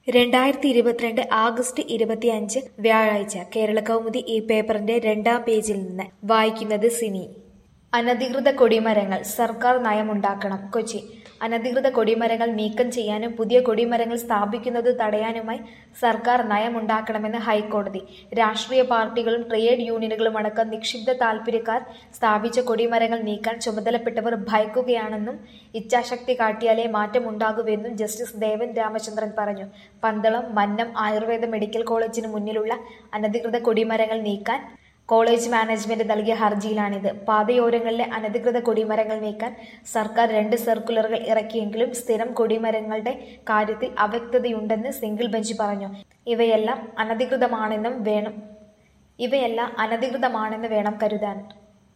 രണ്ടായിരത്തി ഇരുപത്തിരണ്ട് ആഗസ്റ്റ് ഇരുപത്തിയഞ്ച് വ്യാഴാഴ്ച കേരളകൗമുദി ഈ പേപ്പറിന്റെ രണ്ടാം പേജിൽ നിന്ന് വായിക്കുന്നത് സിനി അനധികൃത കൊടിമരങ്ങൾ സർക്കാർ നയമുണ്ടാക്കണം കൊച്ചി അനധികൃത കൊടിമരങ്ങൾ നീക്കം ചെയ്യാനും പുതിയ കൊടിമരങ്ങൾ സ്ഥാപിക്കുന്നത് തടയാനുമായി സർക്കാർ നയമുണ്ടാക്കണമെന്ന് ഹൈക്കോടതി രാഷ്ട്രീയ പാർട്ടികളും ട്രേഡ് യൂണിയനുകളും അടക്കം നിക്ഷിപ്ത താൽപര്യക്കാർ സ്ഥാപിച്ച കൊടിമരങ്ങൾ നീക്കാൻ ചുമതലപ്പെട്ടവർ ഭയക്കുകയാണെന്നും ഇച്ഛാശക്തി കാട്ടിയാലേ മാറ്റമുണ്ടാകുമെന്നും ജസ്റ്റിസ് ദേവൻ രാമചന്ദ്രൻ പറഞ്ഞു പന്തളം മന്നം ആയുർവേദ മെഡിക്കൽ കോളേജിന് മുന്നിലുള്ള അനധികൃത കൊടിമരങ്ങൾ നീക്കാൻ കോളേജ് മാനേജ്മെന്റ് നൽകിയ ഹർജിയിലാണിത് പാതയോരങ്ങളിലെ അനധികൃത കൊടിമരങ്ങൾ നീക്കാൻ സർക്കാർ രണ്ട് സർക്കുലറുകൾ ഇറക്കിയെങ്കിലും സ്ഥിരം കൊടിമരങ്ങളുടെ കാര്യത്തിൽ അവ്യക്തതയുണ്ടെന്ന് സിംഗിൾ ബെഞ്ച് പറഞ്ഞു ഇവയെല്ലാം അനധികൃതമാണെന്നും വേണം ഇവയെല്ലാം അനധികൃതമാണെന്ന് വേണം കരുതാൻ